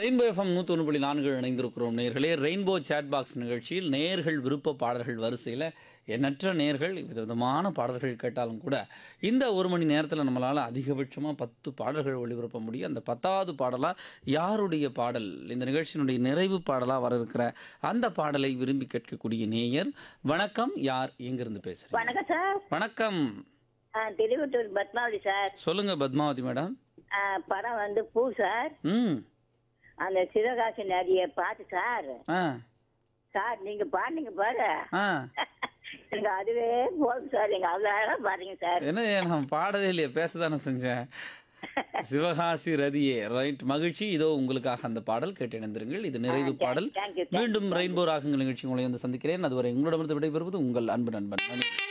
rainbow FM நூற்றி புள்ளி நான்கு இணைந்திருக்கிறோம் நேர்களே ரெயின்போ சேட் பாக்ஸ் நிகழ்ச்சியில் நேர்கள் விருப்ப பாடல்கள் வரிசையில் எண்ணற்ற நேர்கள் விதவிதமான பாடல்கள் கேட்டாலும் கூட இந்த ஒரு மணி நேரத்தில் நம்மளால் அதிகபட்சமாக பத்து பாடல்கள் ஒளிபரப்ப முடியும் அந்த பத்தாவது பாடலாக யாருடைய பாடல் இந்த நிகழ்ச்சியினுடைய நிறைவு பாடலாக வர இருக்கிற அந்த பாடலை விரும்பி கேட்கக்கூடிய நேயர் வணக்கம் யார் எங்கிருந்து பேசுகிறேன் வணக்கம் சார் வணக்கம் ஆ, திருவட்டூர் பத்மாவதி சார் சொல்லுங்க பத்மாவதி மேடம் ஆ, படம் வந்து பூ சார் ம் அந்த சிவகாசி நதியை பார்த்து சார் ஆ சார் நீங்க பாடுங்க பாரு ஆ எனக்கு அதுவே போதும் சார் நீங்க அவ்வளோ அழகா பாருங்க சார் என்ன நான் பாடவே இல்லையே பேசதானே செஞ்சேன் சிவகாசி ரதியே ரைட் மகிழ்ச்சி இதோ உங்களுக்காக அந்த பாடல் கேட்டு இணைந்திருங்கள் இது நிறைவு பாடல் thank you, thank you, மீண்டும் ரெயின்போ ராகங்கள் நிகழ்ச்சி உங்களை வந்து சந்திக்கிறேன் அதுவரை உங்களிடமிருந்து விடைபெறுவது உங்கள் அன்பு நண்பன் மணி